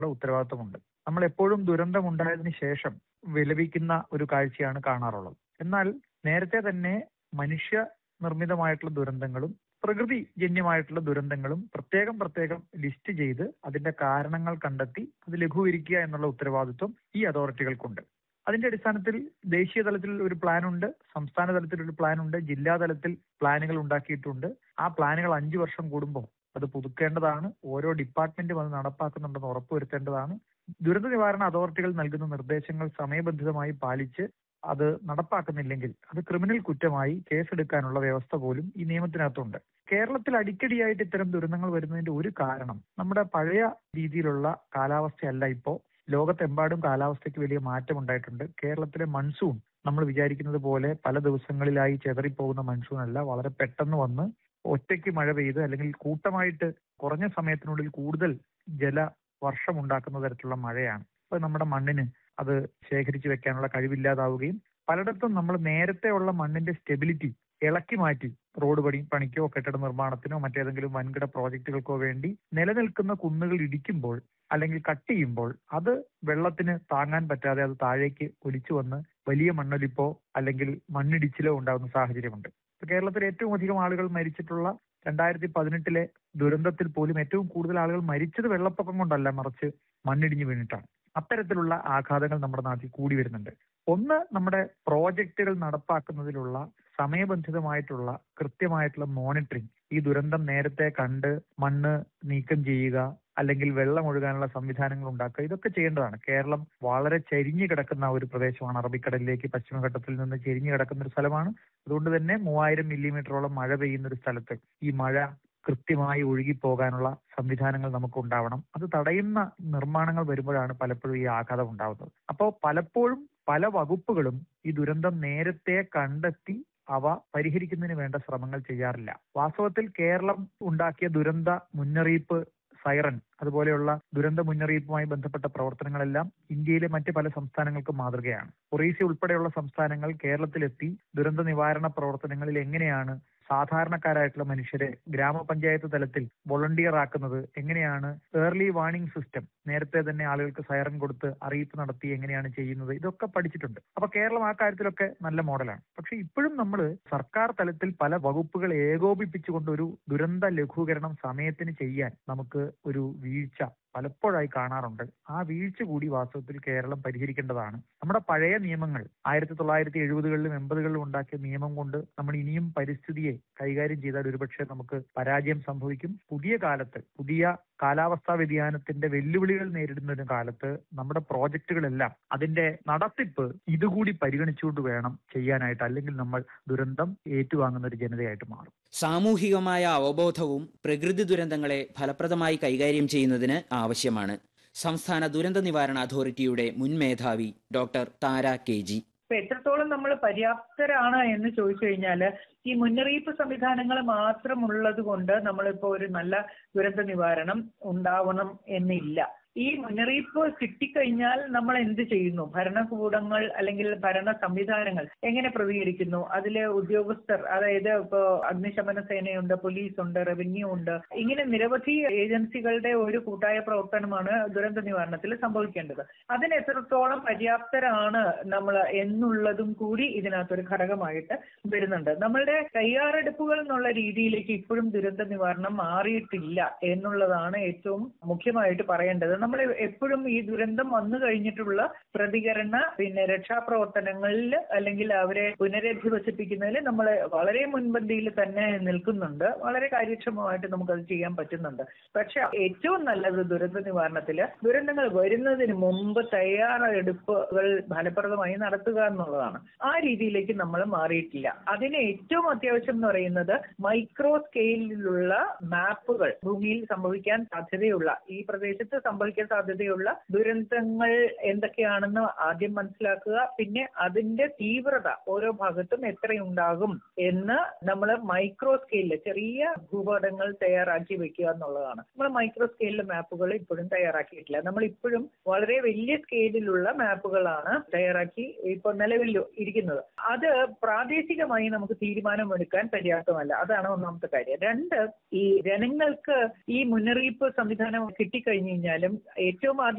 ഉത്തരവാദിത്വമുണ്ട് നമ്മൾ എപ്പോഴും ദുരന്തം ഉണ്ടായതിനു ശേഷം വിലപിക്കുന്ന ഒരു കാഴ്ചയാണ് കാണാറുള്ളത് എന്നാൽ നേരത്തെ തന്നെ മനുഷ്യ നിർമ്മിതമായിട്ടുള്ള ദുരന്തങ്ങളും പ്രകൃതി ജന്യമായിട്ടുള്ള ദുരന്തങ്ങളും പ്രത്യേകം പ്രത്യേകം ലിസ്റ്റ് ചെയ്ത് അതിന്റെ കാരണങ്ങൾ കണ്ടെത്തി അത് ലഘൂകരിക്കുക എന്നുള്ള ഉത്തരവാദിത്വം ഈ അതോറിറ്റികൾക്കുണ്ട് അതിന്റെ അടിസ്ഥാനത്തിൽ ദേശീയ തലത്തിൽ ഒരു പ്ലാൻ ഉണ്ട് സംസ്ഥാന തലത്തിൽ ഒരു പ്ലാൻ ഉണ്ട് ജില്ലാ തലത്തിൽ പ്ലാനുകൾ ഉണ്ടാക്കിയിട്ടുണ്ട് ആ പ്ലാനുകൾ അഞ്ചു വർഷം കൂടുമ്പോൾ അത് പുതുക്കേണ്ടതാണ് ഓരോ ഡിപ്പാർട്ട്മെന്റും അത് നടപ്പാക്കുന്നുണ്ടെന്ന് ഉറപ്പുവരുത്തേണ്ടതാണ് ദുരന്ത നിവാരണ അതോറിറ്റികൾ നൽകുന്ന നിർദ്ദേശങ്ങൾ സമയബന്ധിതമായി പാലിച്ച് അത് നടപ്പാക്കുന്നില്ലെങ്കിൽ അത് ക്രിമിനൽ കുറ്റമായി കേസെടുക്കാനുള്ള വ്യവസ്ഥ പോലും ഈ നിയമത്തിനകത്തുണ്ട് കേരളത്തിൽ അടിക്കടിയായിട്ട് ഇത്തരം ദുരന്തങ്ങൾ വരുന്നതിന്റെ ഒരു കാരണം നമ്മുടെ പഴയ രീതിയിലുള്ള കാലാവസ്ഥയല്ല ഇപ്പോൾ ലോകത്തെമ്പാടും കാലാവസ്ഥയ്ക്ക് വലിയ മാറ്റം ഉണ്ടായിട്ടുണ്ട് കേരളത്തിലെ മൺസൂൺ നമ്മൾ വിചാരിക്കുന്നത് പോലെ പല ദിവസങ്ങളിലായി ചെതറിപ്പോകുന്ന മൺസൂൺ അല്ല വളരെ പെട്ടെന്ന് വന്ന് ഒറ്റയ്ക്ക് മഴ പെയ്ത് അല്ലെങ്കിൽ കൂട്ടമായിട്ട് കുറഞ്ഞ സമയത്തിനുള്ളിൽ കൂടുതൽ ജല വർഷം ഉണ്ടാക്കുന്ന തരത്തിലുള്ള മഴയാണ് അപ്പൊ നമ്മുടെ മണ്ണിന് അത് ശേഖരിച്ചു വെക്കാനുള്ള കഴിവില്ലാതാവുകയും പലയിടത്തും നമ്മൾ നേരത്തെ ഉള്ള മണ്ണിന്റെ സ്റ്റെബിലിറ്റി ഇളക്കി മാറ്റി റോഡ് പണി പണിക്കോ കെട്ടിട നിർമ്മാണത്തിനോ മറ്റേതെങ്കിലും വൻകിട പ്രോജക്റ്റുകൾക്കോ വേണ്ടി നിലനിൽക്കുന്ന കുന്നുകൾ ഇടിക്കുമ്പോൾ അല്ലെങ്കിൽ കട്ട് ചെയ്യുമ്പോൾ അത് വെള്ളത്തിന് താങ്ങാൻ പറ്റാതെ അത് താഴേക്ക് ഒലിച്ചു വന്ന് വലിയ മണ്ണൊലിപ്പോ അല്ലെങ്കിൽ മണ്ണിടിച്ചിലോ ഉണ്ടാകുന്ന സാഹചര്യമുണ്ട് കേരളത്തിൽ ഏറ്റവും അധികം ആളുകൾ മരിച്ചിട്ടുള്ള രണ്ടായിരത്തി പതിനെട്ടിലെ ദുരന്തത്തിൽ പോലും ഏറ്റവും കൂടുതൽ ആളുകൾ മരിച്ചത് വെള്ളപ്പൊക്കം കൊണ്ടല്ല മറിച്ച് മണ്ണിടിഞ്ഞു വീണിട്ടാണ് അത്തരത്തിലുള്ള ആഘാതങ്ങൾ നമ്മുടെ നാട്ടിൽ കൂടി വരുന്നുണ്ട് ഒന്ന് നമ്മുടെ പ്രോജക്റ്റുകൾ നടപ്പാക്കുന്നതിലുള്ള സമയബന്ധിതമായിട്ടുള്ള കൃത്യമായിട്ടുള്ള മോണിറ്ററിംഗ് ഈ ദുരന്തം നേരത്തെ കണ്ട് മണ്ണ് നീക്കം ചെയ്യുക അല്ലെങ്കിൽ വെള്ളം ഒഴുകാനുള്ള സംവിധാനങ്ങൾ ഉണ്ടാക്കുക ഇതൊക്കെ ചെയ്യേണ്ടതാണ് കേരളം വളരെ ചരിഞ്ഞു കിടക്കുന്ന ഒരു പ്രദേശമാണ് അറബിക്കടലിലേക്ക് പശ്ചിമഘട്ടത്തിൽ നിന്ന് ചരിഞ്ഞു കിടക്കുന്ന ഒരു സ്ഥലമാണ് അതുകൊണ്ട് തന്നെ മൂവായിരം മില്ലിമീറ്ററോളം മഴ പെയ്യുന്ന ഒരു സ്ഥലത്ത് ഈ മഴ കൃത്യമായി ഒഴുകിപ്പോകാനുള്ള സംവിധാനങ്ങൾ നമുക്ക് ഉണ്ടാവണം അത് തടയുന്ന നിർമ്മാണങ്ങൾ വരുമ്പോഴാണ് പലപ്പോഴും ഈ ആഘാതം ഉണ്ടാവുന്നത് അപ്പോൾ പലപ്പോഴും പല വകുപ്പുകളും ഈ ദുരന്തം നേരത്തെ കണ്ടെത്തി അവ പരിഹരിക്കുന്നതിന് വേണ്ട ശ്രമങ്ങൾ ചെയ്യാറില്ല വാസ്തവത്തിൽ കേരളം ഉണ്ടാക്കിയ ദുരന്ത മുന്നറിയിപ്പ് സൈറൻ അതുപോലെയുള്ള ദുരന്ത മുന്നറിയിപ്പുമായി ബന്ധപ്പെട്ട പ്രവർത്തനങ്ങളെല്ലാം ഇന്ത്യയിലെ മറ്റ് പല സംസ്ഥാനങ്ങൾക്കും മാതൃകയാണ് ഒറീസ ഉൾപ്പെടെയുള്ള സംസ്ഥാനങ്ങൾ കേരളത്തിലെത്തി ദുരന്ത നിവാരണ പ്രവർത്തനങ്ങളിൽ എങ്ങനെയാണ് സാധാരണക്കാരായിട്ടുള്ള മനുഷ്യരെ ഗ്രാമപഞ്ചായത്ത് തലത്തിൽ വോളണ്ടിയർ ആക്കുന്നത് എങ്ങനെയാണ് ഏർലി വാർണിംഗ് സിസ്റ്റം നേരത്തെ തന്നെ ആളുകൾക്ക് സൈറൻ കൊടുത്ത് അറിയിപ്പ് നടത്തി എങ്ങനെയാണ് ചെയ്യുന്നത് ഇതൊക്കെ പഠിച്ചിട്ടുണ്ട് അപ്പൊ കേരളം ആ കാര്യത്തിലൊക്കെ നല്ല മോഡലാണ് പക്ഷെ ഇപ്പോഴും നമ്മൾ സർക്കാർ തലത്തിൽ പല വകുപ്പുകൾ ഏകോപിപ്പിച്ചുകൊണ്ട് ഒരു ദുരന്ത ലഘൂകരണം സമയത്തിന് ചെയ്യാൻ നമുക്ക് ഒരു വീഴ്ച പലപ്പോഴായി കാണാറുണ്ട് ആ വീഴ്ച കൂടി വാസ്തവത്തിൽ കേരളം പരിഹരിക്കേണ്ടതാണ് നമ്മുടെ പഴയ നിയമങ്ങൾ ആയിരത്തി തൊള്ളായിരത്തി എഴുപതുകളിലും എൺപതുകളിലും ഉണ്ടാക്കിയ നിയമം കൊണ്ട് നമ്മൾ ഇനിയും പരിസ്ഥിതിയെ കൈകാര്യം ചെയ്താൽ ഒരുപക്ഷെ നമുക്ക് പരാജയം സംഭവിക്കും പുതിയ കാലത്ത് പുതിയ കാലാവസ്ഥാ വ്യതിയാനത്തിന്റെ വെല്ലുവിളികൾ നേരിടുന്ന ഒരു കാലത്ത് നമ്മുടെ പ്രോജക്റ്റുകളെല്ലാം അതിന്റെ നടത്തിപ്പ് ഇതുകൂടി പരിഗണിച്ചുകൊണ്ട് വേണം ചെയ്യാനായിട്ട് അല്ലെങ്കിൽ നമ്മൾ ദുരന്തം ഏറ്റുവാങ്ങുന്ന ഒരു ജനതയായിട്ട് മാറും സാമൂഹികമായ അവബോധവും പ്രകൃതി ദുരന്തങ്ങളെ ഫലപ്രദമായി കൈകാര്യം ചെയ്യുന്നതിന് ആവശ്യമാണ് സംസ്ഥാന ദുരന്ത നിവാരണ അതോറിറ്റിയുടെ മുൻ മേധാവി ഡോക്ടർ താര കെ ജി ഇപ്പൊ എത്രത്തോളം നമ്മൾ പര്യാപ്തരാണ് എന്ന് ചോദിച്ചു കഴിഞ്ഞാൽ ഈ മുന്നറിയിപ്പ് സംവിധാനങ്ങൾ മാത്രമുള്ളത് കൊണ്ട് നമ്മളിപ്പോ ഒരു നല്ല ദുരന്ത നിവാരണം ഉണ്ടാവണം എന്നില്ല ഈ മുന്നറിയിപ്പ് കിട്ടിക്കഴിഞ്ഞാൽ നമ്മൾ എന്ത് ചെയ്യുന്നു ഭരണകൂടങ്ങൾ അല്ലെങ്കിൽ ഭരണ സംവിധാനങ്ങൾ എങ്ങനെ പ്രതികരിക്കുന്നു അതിലെ ഉദ്യോഗസ്ഥർ അതായത് ഇപ്പോ അഗ്നിശമന സേനയുണ്ട് പോലീസ് ഉണ്ട് റവന്യൂ ഉണ്ട് ഇങ്ങനെ നിരവധി ഏജൻസികളുടെ ഒരു കൂട്ടായ പ്രവർത്തനമാണ് ദുരന്ത നിവാരണത്തിൽ സംഭവിക്കേണ്ടത് അതിന് എത്രത്തോളം പര്യാപ്തരാണ് നമ്മൾ എന്നുള്ളതും കൂടി ഇതിനകത്തൊരു ഘടകമായിട്ട് വരുന്നുണ്ട് നമ്മളുടെ തയ്യാറെടുപ്പുകൾ എന്നുള്ള രീതിയിലേക്ക് ഇപ്പോഴും ദുരന്ത നിവാരണം മാറിയിട്ടില്ല എന്നുള്ളതാണ് ഏറ്റവും മുഖ്യമായിട്ട് പറയേണ്ടത് നമ്മൾ എപ്പോഴും ഈ ദുരന്തം വന്നു കഴിഞ്ഞിട്ടുള്ള പ്രതികരണ പിന്നെ രക്ഷാപ്രവർത്തനങ്ങളിൽ അല്ലെങ്കിൽ അവരെ പുനരധിവസിപ്പിക്കുന്നതിൽ നമ്മൾ വളരെ മുൻപന്തിയിൽ തന്നെ നിൽക്കുന്നുണ്ട് വളരെ കാര്യക്ഷമമായിട്ട് നമുക്കത് ചെയ്യാൻ പറ്റുന്നുണ്ട് പക്ഷെ ഏറ്റവും നല്ലത് ദുരന്ത നിവാരണത്തിൽ ദുരന്തങ്ങൾ വരുന്നതിന് മുമ്പ് തയ്യാറെടുപ്പുകൾ ഫലപ്രദമായി നടത്തുക എന്നുള്ളതാണ് ആ രീതിയിലേക്ക് നമ്മൾ മാറിയിട്ടില്ല അതിന് ഏറ്റവും അത്യാവശ്യം എന്ന് പറയുന്നത് മൈക്രോ സ്കെയിലിലുള്ള മാപ്പുകൾ ഭൂമിയിൽ സംഭവിക്കാൻ സാധ്യതയുള്ള ഈ പ്രദേശത്ത് സംഭവിക്കാൻ സാധ്യതയുള്ള ദുരന്തങ്ങൾ എന്തൊക്കെയാണെന്ന് ആദ്യം മനസ്സിലാക്കുക പിന്നെ അതിന്റെ തീവ്രത ഓരോ ഭാഗത്തും എത്രയുണ്ടാകും എന്ന് നമ്മൾ മൈക്രോ സ്കെയിലിൽ ചെറിയ ഭൂപടങ്ങൾ തയ്യാറാക്കി വെക്കുക എന്നുള്ളതാണ് നമ്മൾ മൈക്രോ സ്കെയിലിലെ മാപ്പുകൾ ഇപ്പോഴും തയ്യാറാക്കിയിട്ടില്ല നമ്മൾ ഇപ്പോഴും വളരെ വലിയ സ്കെയിലിലുള്ള മാപ്പുകളാണ് തയ്യാറാക്കി ഇപ്പൊ നിലവിൽ ഇരിക്കുന്നത് അത് പ്രാദേശികമായി നമുക്ക് തീരുമാനമെടുക്കാൻ പര്യാപ്തമല്ല അതാണ് ഒന്നാമത്തെ കാര്യം രണ്ട് ഈ ജനങ്ങൾക്ക് ഈ മുന്നറിയിപ്പ് സംവിധാനം കിട്ടിക്കഴിഞ്ഞു കഴിഞ്ഞാലും ഏറ്റവും ആദ്യം